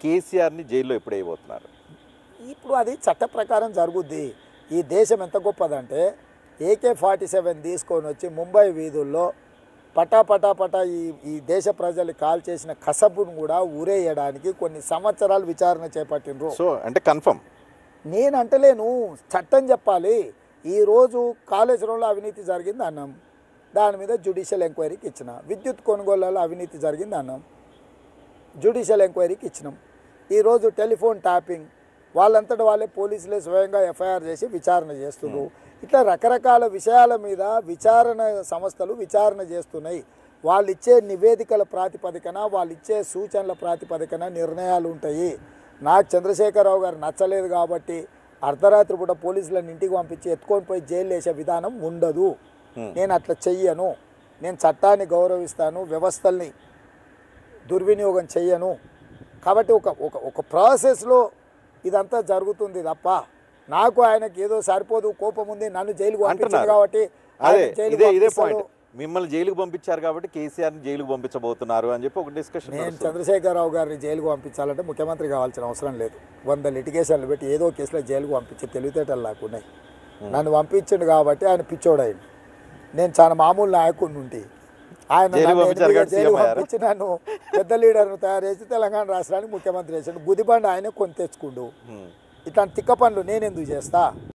కేసీఆర్ని జైల్లో ఎప్పుడు వేయబోతున్నారు ఇప్పుడు అది చట్ట ప్రకారం జరుగుద్ది ఈ దేశం ఎంత గొప్పదంటే ఏకే ఫార్టీ సెవెన్ తీసుకొని వచ్చి ముంబై వీధుల్లో పటా పటా పటా ఈ ఈ దేశ ప్రజలు కాల్ చేసిన కసబును కూడా ఊరేయడానికి కొన్ని సంవత్సరాలు విచారణ చేపట్టినరు సో అంటే కన్ఫర్మ్ నేను అంటలేను చట్టం చెప్పాలి ఈరోజు కాళేశ్వరంలో అవినీతి జరిగింది అన్నాం దాని మీద జ్యుడిషియల్ ఎంక్వైరీకి ఇచ్చిన విద్యుత్ కొనుగోళ్లలో అవినీతి జరిగింది అన్నాం జ్యుడిషియల్ ఎంక్వైరీకి ఇచ్చినాం ఈరోజు టెలిఫోన్ ట్యాపింగ్ వాళ్ళంతటి వాళ్ళే పోలీసులే స్వయంగా ఎఫ్ఐఆర్ చేసి విచారణ చేస్తున్నారు ఇట్లా రకరకాల విషయాల మీద విచారణ సంస్థలు విచారణ చేస్తున్నాయి వాళ్ళు ఇచ్చే నివేదికల ప్రాతిపదికన వాళ్ళు ఇచ్చే సూచనల ప్రాతిపదికన నిర్ణయాలు ఉంటాయి నాకు చంద్రశేఖరరావు గారు నచ్చలేదు కాబట్టి అర్ధరాత్రి పూట పోలీసులను ఇంటికి పంపించి ఎత్తుకొని పోయి జైలు వేసే విధానం ఉండదు నేను అట్లా చెయ్యను నేను చట్టాన్ని గౌరవిస్తాను వ్యవస్థల్ని దుర్వినియోగం చెయ్యను కాబట్టి ఒక ఒక ఒక ప్రాసెస్లో ఇదంతా జరుగుతుంది తప్ప నాకు ఆయనకి ఏదో సరిపోదు కోపం ఉంది నన్ను జైలుకు పంపించారు అంటున్నారు. కాబట్టి అదే ఆయన జైలుకు ఇదే ఇదే పంపిస్తాడు. పాయింట్ మిమ్మల్ని జైలుకు పంపించారు కాబట్టి కేసీఆర్ని జైలుకు పంపించబోతున్నారు అని చెప్పి ఒక డిస్కషన్ నేను చంద్రశేఖరరావు గారిని జైలుకు పంపించాలంటే ముఖ్యమంత్రి కావాల్సిన అవసరం లేదు వంద లిటిగేషన్లు పెట్టి ఏదో కేసులో జైలుకు పంపించి తెలివితేటలు నాకున్నాయి నన్ను పంపించిండు కాబట్టి ఆయన పిచ్చోడైంది నేను చాలా మామూలు నాయకుడిని ఉండి ఆయన జైలుకు నన్ను పంపించారు ఎనిమిదిగా కాబట్టి జైలుకు సీఎం అయ్యారు. పంపించి నన్ను పెద్ద లీడర్ను తయారు చేసి తెలంగాణ రాష్ట్రానికి ముఖ్యమంత్రి చేశాడు గుదిబండ ఆయనే కొని తెచ్చుకుండు ఇట్లాంటి తిక్క పనులు నేను ఎందుకు చేస్తా